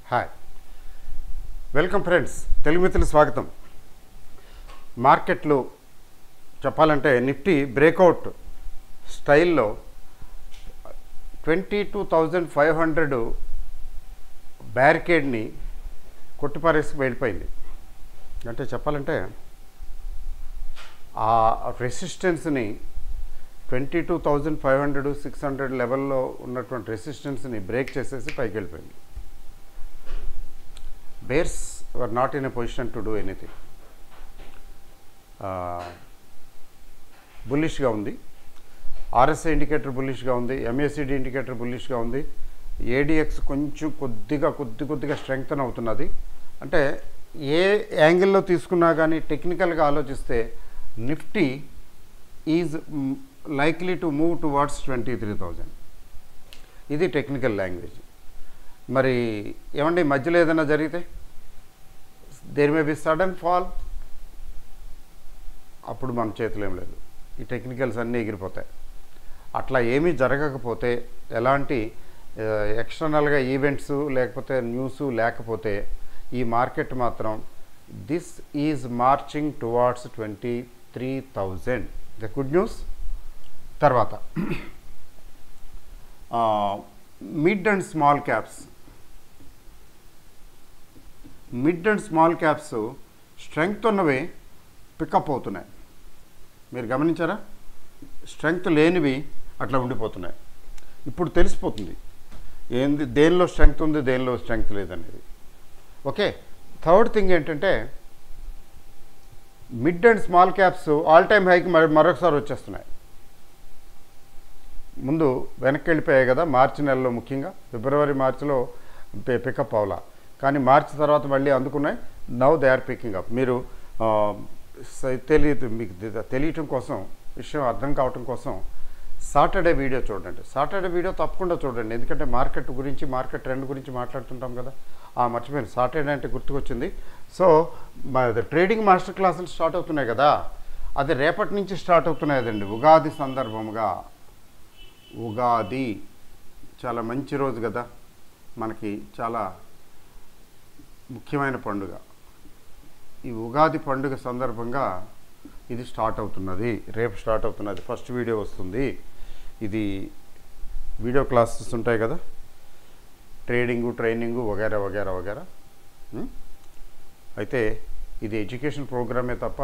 Hi welcome friends Telugu మిత్రులు స్వాగతం మార్కెట్లో చెప్పాలంటే నిఫ్టీ బ్రేక్అవుట్ స్టైల్లో twenty two thousand five hundred బ్యారికేడ్ని కొట్టిపారేసి వెళ్ళిపోయింది అంటే చెప్పాలంటే ఆ రెసిస్టెన్స్ని twenty two thousand five hundred six hundred లెవెల్లో ఉన్నటువంటి రెసిస్టెన్స్ని బ్రేక్ చేసేసి పైకి వెళ్ళిపోయింది bears were not in a position to do anything బుల్లిష్గా ఉంది ఆర్ఎస్ఐ ఇండికేటర్ బుల్లిష్గా ఉంది ఎంఏసిడి ఇండికేటర్ బుల్లిష్గా ఉంది ఏడిఎక్స్ కొంచెం కొద్దిగా కొద్ది కొద్దిగా స్ట్రెంగ్తన్ అవుతున్నది అంటే ఏ యాంగిల్లో తీసుకున్నా కానీ టెక్నికల్గా ఆలోచిస్తే Nifty is likely to move towards twenty three thousand ఇది టెక్నికల్ లాంగ్వేజ్ మరి ఏమండి మధ్యలో ఏదైనా జరిగితే there may be sudden fall అప్పుడు మన చేతిలో ఏం లేదు ఈ టెక్నికల్స్ అన్నీ ఎగిరిపోతాయి అట్లా ఏమీ జరగకపోతే ఎలాంటి ఎక్స్టర్నల్గా ఈవెంట్స్ లేకపోతే న్యూస్ లేకపోతే ఈ మార్కెట్ మాత్రం this is marching towards twenty three thousand the good news తర్వాత mid and small caps mid and small caps strength ఉన్నవి పికప్ అవుతున్నాయి మీరు గమనించారా స్ట్రెంగ్త్ లేనివి అట్లా ఉండిపోతున్నాయి ఇప్పుడు తెలిసిపోతుంది ఏంది దేనిలో స్ట్రెంగ్త్ ఉంది దేనిలో స్ట్రెంగ్త్ లేదనేది ఓకే థర్డ్ థింగ్ ఏంటంటే mid and small caps all time హైకి మరి మరొకసారి వచ్చేస్తున్నాయి ముందు వెనక్కి వెళ్ళిపోయాయి కదా మార్చి నెలలో ముఖ్యంగా ఫిబ్రవరి మార్చిలో పికప్ అవలా కానీ మార్చి తర్వాత మళ్ళీ అందుకున్నాయి now they are picking up మీరు తెలియదు మీకు తెలియటం కోసం విషయం అర్థం కావటం కోసం సాటర్డే వీడియో చూడండి సాటర్డే వీడియో తప్పకుండా చూడండి ఎందుకంటే మార్కెట్ గురించి మార్కెట్ ట్రెండ్ గురించి మాట్లాడుతుంటాం కదా ఆ మర్చిపోయాను సాటర్డే అంటే గుర్తుకొచ్చింది సో ట్రేడింగ్ మాస్టర్ క్లాసులు స్టార్ట్ అవుతున్నాయి కదా అది రేపటి నుంచి స్టార్ట్ అవుతున్నాయి అదండి ఉగాది సందర్భంగా ఉగాది చాలా మంచి రోజు కదా మనకి చాలా ముఖ్యమైన పండుగ ఈ ఉగాది పండుగ సందర్భంగా ఇది స్టార్ట్ అవుతున్నది రేపు స్టార్ట్ అవుతున్నది ఫస్ట్ వీడియో వస్తుంది ఇది వీడియో క్లాసెస్ ఉంటాయి కదా ట్రేడింగు ట్రైనింగు వగేరా వగేరా వగేరా అయితే ఇది ఎడ్యుకేషన్ ప్రోగ్రామే తప్ప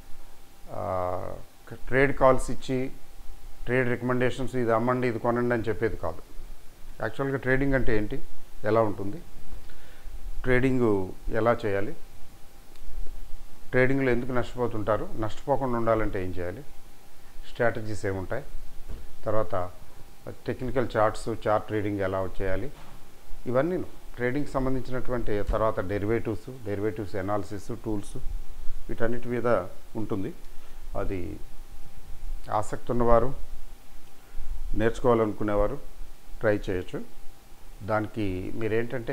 ట్రేడ్ కాల్స్ ఇచ్చి ట్రేడ్ రికమెండేషన్స్ ఇది అమ్మండి ఇది కొనండి అని చెప్పేది కాదు యాక్చువల్గా ట్రేడింగ్ అంటే ఏంటి ఎలా ఉంటుంది ట్రేడింగు ఎలా చేయాలి ట్రేడింగ్లో ఎందుకు నష్టపోతుంటారు నష్టపోకుండా ఉండాలంటే ఏం చేయాలి స్ట్రాటజీస్ ఏముంటాయి తర్వాత టెక్నికల్ చార్ట్స్ చార్ట్ ట్రేడింగ్ ఎలా చేయాలి ఇవన్నీ ట్రేడింగ్కి సంబంధించినటువంటి తర్వాత డెరివేటివ్స్ డెరివేటివ్స్ ఎనాలిసిస్ టూల్స్ వీటన్నిటి మీద ఉంటుంది అది ఆసక్తి ఉన్నవారు నేర్చుకోవాలనుకునేవారు ట్రై చేయొచ్చు దానికి మీరేంటంటే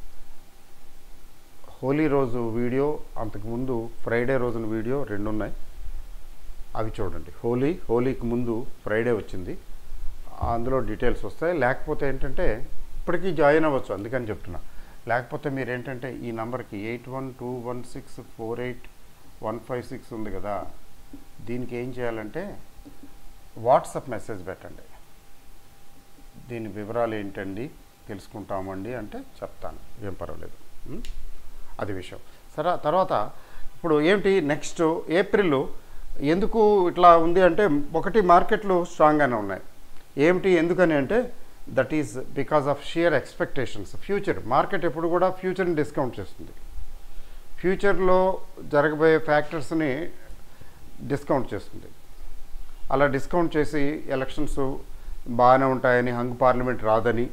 హోలీ రోజు వీడియో అంతకుముందు ఫ్రైడే రోజున వీడియో రెండు ఉన్నాయి అవి చూడండి హోలీ హోలీకి ముందు ఫ్రైడే వచ్చింది అందులో డీటెయిల్స్ వస్తాయి లేకపోతే ఏంటంటే ఇప్పటికీ జాయిన్ అవ్వచ్చు అందుకని చెప్తున్నా లేకపోతే మీరు ఏంటంటే ఈ నెంబర్కి eight one two one six four eight one five six ఉంది కదా దీనికి ఏం చేయాలంటే వాట్సాప్ మెసేజ్ పెట్టండి దీని వివరాలు ఏంటండి తెలుసుకుంటామండి అంటే చెప్తాను ఏం పర్వాలేదు అది విషయం సరే తర్వాత ఇప్పుడు ఏంటి నెక్స్ట్ ఏప్రిల్ ఎందుకు ఇట్లా ఉంది అంటే ఒకటి మార్కెట్లు స్ట్రాంగ్గానే ఉన్నాయి ఏమిటి ఎందుకని అంటే that is because of sheer expectations future market ఎప్పుడు కూడా ఫ్యూచర్ని డిస్కౌంట్ చేస్తుంది ఫ్యూచర్లో జరగబోయే ఫ్యాక్టర్స్ని డిస్కౌంట్ చేస్తుంది అలా డిస్కౌంట్ చేసి ఎలక్షన్స్ బాగానే ఉంటాయని హంగ్ పార్లమెంట్ రాదని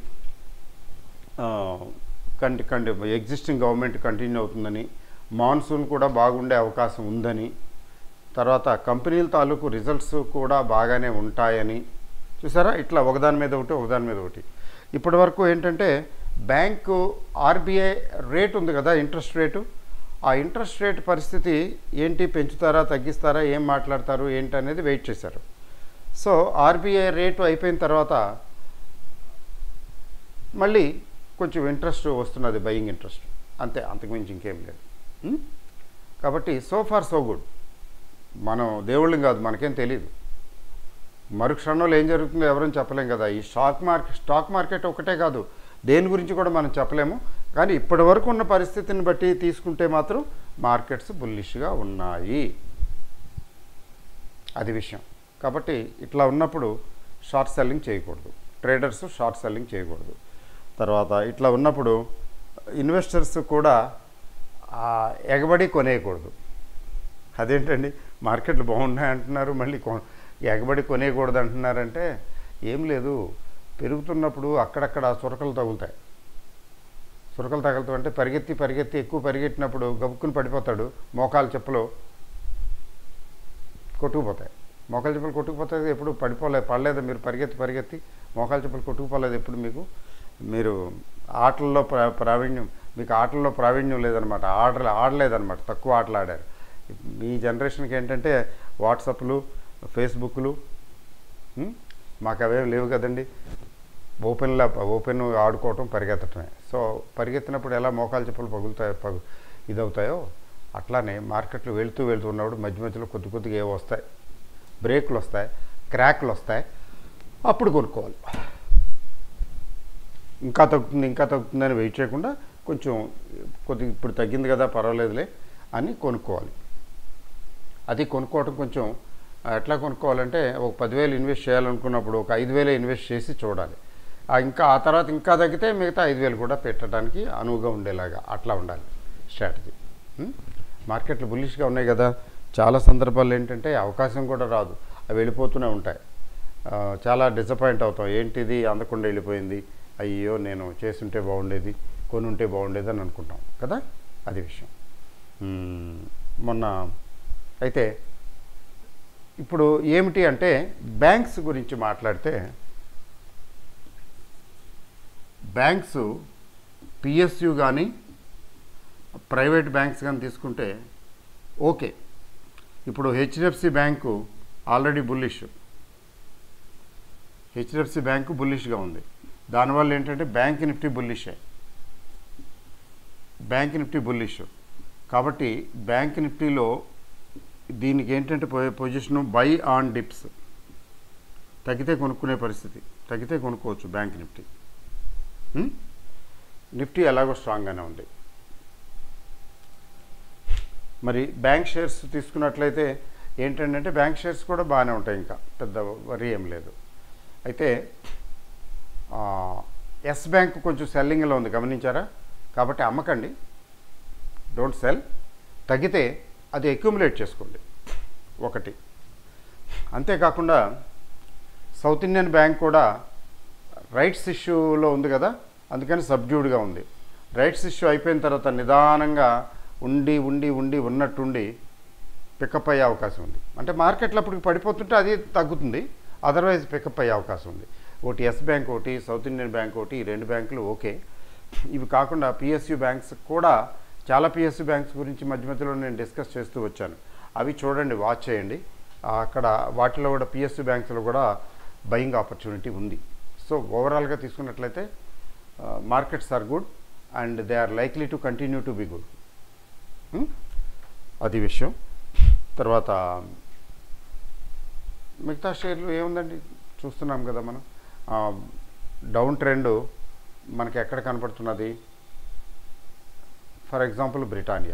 కంటి కంటి ఎగ్జిస్టింగ్ గవర్నమెంట్ కంటిన్యూ అవుతుందని మాన్సూన్ కూడా బాగుండే అవకాశం ఉందని తర్వాత కంపెనీల తాలూకు రిజల్ట్స్ కూడా బాగానే ఉంటాయని చూసారా ఇట్లా ఒకదాని మీద ఒకటి ఒకదాని మీద ఒకటి ఇప్పటి వరకు ఏంటంటే బ్యాంకు ఆర్బీఐ రేట్ ఉంది కదా ఇంట్రెస్ట్ రేటు ఆ ఇంట్రెస్ట్ రేట్ పరిస్థితి ఏంటి పెంచుతారా తగ్గిస్తారా ఏం మాట్లాడతారు ఏంటి అనేది వెయిట్ చేశారు సో ఆర్బీఐ రేటు అయిపోయిన తర్వాత మళ్ళీ కొంచెం ఇంట్రెస్ట్ వస్తున్నది బయింగ్ ఇంట్రెస్ట్ అంతే అంతకుమించి ఇంకేం లేదు ఉం? కాబట్టి సో ఫార్ సో గుడ్ మనం దేవుళ్ళం కాదు మనకేం తెలియదు మరుక్షణంలో ఏం జరుగుతుందో ఎవరని చెప్పలేం కదా ఈ స్టాక్ మార్కెట్ స్టాక్ మార్కెట్ ఒకటే కాదు దేని గురించి కూడా మనం చెప్పలేము కానీ ఇప్పటి వరకు ఉన్న పరిస్థితిని బట్టి తీసుకుంటే మాత్రం మార్కెట్స్ బుల్లిష్గా ఉన్నాయి అది విషయం కాబట్టి ఇట్లా ఉన్నప్పుడు షార్ట్ సెల్లింగ్ చేయకూడదు ట్రేడర్స్ షార్ట్ సెల్లింగ్ చేయకూడదు తర్వాత ఇట్లా ఉన్నప్పుడు ఇన్వెస్టర్స్ కూడా ఆ, ఎగబడి కొనేయకూడదు అదేంటండి మార్కెట్లు బాగున్నాయి అంటున్నారు మళ్ళీ కొ ఎగబడి కొనేయకూడదు అంటున్నారంటే ఏం లేదు పెరుగుతున్నప్పుడు అక్కడక్కడ చురకలు తగులుతాయి చురకలు తగులుతాయి అంటే పరిగెత్తి పరిగెత్తి ఎక్కువ పరిగెట్టినప్పుడు గబుక్కుని పడిపోతాడు మోకాలు చెప్పులు కొట్టుకుపోతాయి మోకాలు చెప్పులు కొట్టుకుపోతాయి ఎప్పుడు పడిపోలేదు పడలేదు మీరు పరిగెత్తి పరిగెత్తి మోకాలు చెప్పులు కొట్టుకుపోలేదు ఎప్పుడు మీకు మీరు ఆటల్లో ప్రా ప్రావీణ్యం మీకు ఆటల్లో ప్రావీణ్యం లేదనమాట ఆటలు ఆడలేదనమాట తక్కువ ఆటలు ఆడారు మీ జనరేషన్కి ఏంటంటే వాట్సాప్లు ఫేస్బుక్లు ఉం? మాకు అవే లేవు కదండి ఓపెన్లో ఓపెన్ ఆడుకోవటం పరిగెత్తటమే సో పరిగెత్తినప్పుడు ఎలా మోకాలు చెప్పులు పగులుతాయో పగు ఇదవుతాయో అట్లానే మార్కెట్లో వెళ్తూ వెళ్తూ ఉన్నప్పుడు మధ్య మధ్యలో కొద్ది కొద్దిగా ఏవో వస్తాయి బ్రేకులు వస్తాయి క్రాక్లు వస్తాయి అప్పుడు కొనుక్కోవాలి ఇంకా తగ్గుతుంది ఇంకా తగ్గుతుంది అని వెయిట్ చేయకుండా కొంచెం కొద్దిగా ఇప్పుడు తగ్గింది కదా పర్వాలేదులే అని కొనుక్కోవాలి అది కొనుక్కోవటం కొంచెం ఆ, ఎట్లా కొనుక్కోవాలంటే ఒక పదివేలు ఇన్వెస్ట్ చేయాలనుకున్నప్పుడు ఒక ఐదు వేలే ఇన్వెస్ట్ చేసి చూడాలి ఆ ఇంకా ఆ తర్వాత ఇంకా తగ్గితే మిగతా ఐదు వేలు కూడా పెట్టడానికి అనువుగా ఉండేలాగా అట్లా ఉండాలి స్ట్రాటజీ ఉం? మార్కెట్లు బుల్లిష్గా ఉన్నాయి కదా చాలా సందర్భాల్లో ఏంటంటే అవకాశం కూడా రాదు అవి వెళ్ళిపోతూనే ఉంటాయి ఆ, చాలా డిసప్పాయింట్ అవుతాం ఏంటిది అందకుండా వెళ్ళిపోయింది అయ్యో నేను చేసుంటే బాగుండేది కొని ఉంటే బాగుండేది అని అనుకుంటాం కదా అది విషయం మ్మ్. మొన్న అయితే ఇప్పుడు ఏమిటి అంటే బ్యాంక్స్ గురించి మాట్లాడితే బ్యాంక్స్ పిఎస్యు కానీ ప్రైవేట్ బ్యాంక్స్ కానీ తీసుకుంటే ఓకే ఇప్పుడు HDFC bank already bullish HDFC bank బుల్లిష్గా ఉంది దానివల్ల ఏంటంటే బ్యాంక్ నిఫ్టీ బుల్లిషే బ్యాంక్ నిఫ్టీ బుల్లిష్ కాబట్టి బ్యాంక్ నిఫ్టీలో దీనికి ఏంటంటే పొ- పొజిషను బై ఆన్ డిప్స్ తగ్గితే కొనుక్కునే పరిస్థితి తగ్గితే కొనుక్కోవచ్చు బ్యాంక్ నిఫ్టీ ఉం? నిఫ్టీ ఎలాగో స్ట్రాంగ్గానే ఉంది మరి బ్యాంక్ షేర్స్ తీసుకున్నట్లయితే ఏంటంటే బ్యాంక్ షేర్స్ కూడా బాగానే ఉంటాయి ఇంకా పెద్ద వరి ఏం లేదు అయితే ఆ, ఎస్ బ్యాంక్ కొంచెం సెల్లింగ్లో ఉంది గమనించారా కాబట్టి అమ్మకండి డోంట్ సెల్ తగ్గితే అది అక్యుములేట్ చేసుకోండి ఒకటి అంతేకాకుండా సౌత్ ఇండియన్ బ్యాంక్ కూడా రైట్స్ ఇష్యూలో ఉంది కదా అందుకని సబ్డ్యూడ్గా ఉంది రైట్స్ ఇష్యూ అయిపోయిన తర్వాత నిదానంగా ఉండి ఉండి ఉండి ఉన్నట్టుండి పికప్ అయ్యే అవకాశం ఉంది అంటే మార్కెట్లో అప్పుడు పడిపోతుంటే అది తగ్గుతుంది అదర్వైజ్ పికప్ అయ్యే అవకాశం ఉంది ఒకటి ఎస్ బ్యాంక్ ఒకటి సౌత్ ఇండియన్ బ్యాంక్ ఒకటి ఈ రెండు బ్యాంకులు ఓకే ఇవి కాకుండా పిఎస్యు బ్యాంక్స్ కూడా చాలా పిఎస్యు బ్యాంక్స్ గురించి మధ్య మధ్యలో నేను డిస్కస్ చేస్తూ వచ్చాను అవి చూడండి వాచ్ చేయండి ఆ, అక్కడ వాటిలో కూడా పిఎస్యు బ్యాంక్స్లో కూడా బయింగ్ ఆపర్చునిటీ ఉంది సో ఓవరాల్గా తీసుకున్నట్లయితే markets are good and they are likely to continue to be good అది విషయం తర్వాత మిగతా షేర్లు ఏముందండి చూస్తున్నాం కదా మనం ఆ, డౌన్ ట్రెండ్ మనకి ఎక్కడ కనపడుతున్నది ఫర్ ఎగ్జాంపుల్ బ్రిటానియా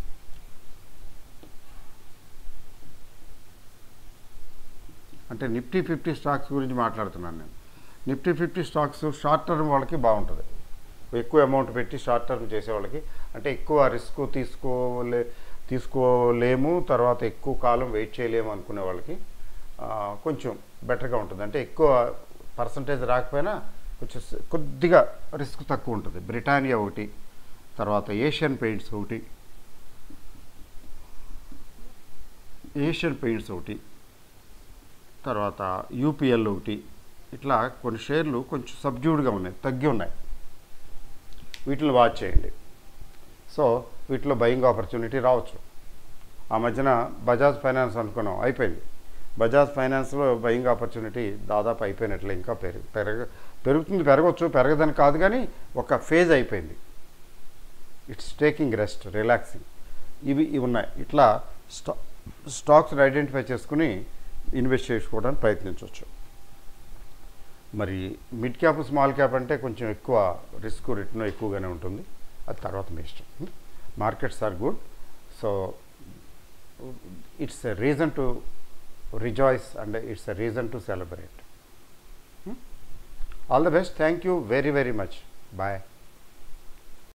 అంటే నిఫ్టీ ఫిఫ్టీ స్టాక్స్ గురించి మాట్లాడుతున్నాను నేను Nifty fifty stocks short term వాళ్ళకి బాగుంటుంది ఎక్కువ అమౌంట్ పెట్టి షార్ట్ టర్మ్ చేసే వాళ్ళకి అంటే ఎక్కువ రిస్క్ తీసుకోలే తీసుకోలేము తర్వాత ఎక్కువ కాలం వెయిట్ చేయలేము అనుకునే వాళ్ళకి ఆ, కొంచెం బెటర్గా ఉంటుంది అంటే ఎక్కువ పర్సంటేజ్ రాకపోయినా కొంచెం స- కొద్దిగా రిస్క్ తక్కువ ఉంటుంది బ్రిటానియా ఒకటి తర్వాత ఏషియన్ పెయింట్స్ ఒకటి ఏషియన్ పెయింట్స్ ఒకటి తర్వాత యూపీఎల్ ఒకటి ఇట్లా కొన్ని షేర్లు కొంచెం సబ్జ్యూడ్గా ఉన్నాయి తగ్గి ఉన్నాయి వీటిని వాచ్ చేయండి సో వీటిలో బయింగ్ ఆపర్చునిటీ రావచ్చు ఆ మధ్యన బజాజ్ ఫైనాన్స్ అనుకున్నాం అయిపోయింది బజాజ్ ఫైనాన్స్లో బయింగ్ ఆపర్చునిటీ దాదాపు అయిపోయినట్లే ఇంకా పెరుగు పెరగ పెరుగుతుంది పెరగవచ్చు పెరగదని కాదు కానీ ఒక ఫేజ్ అయిపోయింది ఇట్స్ టేకింగ్ రెస్ట్ రిలాక్సింగ్ ఇవి ఇవి ఉన్నాయి ఇట్లా స్టా స్టాక్స్ ఐడెంటిఫై చేసుకుని ఇన్వెస్ట్ చేసుకోవడానికి ప్రయత్నించవచ్చు మరి మిడ్ క్యాప్ స్మాల్ క్యాప్ అంటే కొంచెం ఎక్కువ రిస్క్ రిటర్న్ ఎక్కువగానే ఉంటుంది అది తర్వాత మీ ఇష్టం markets are good so it's a reason to rejoice and it's a reason to celebrate all the best thank you very very much bye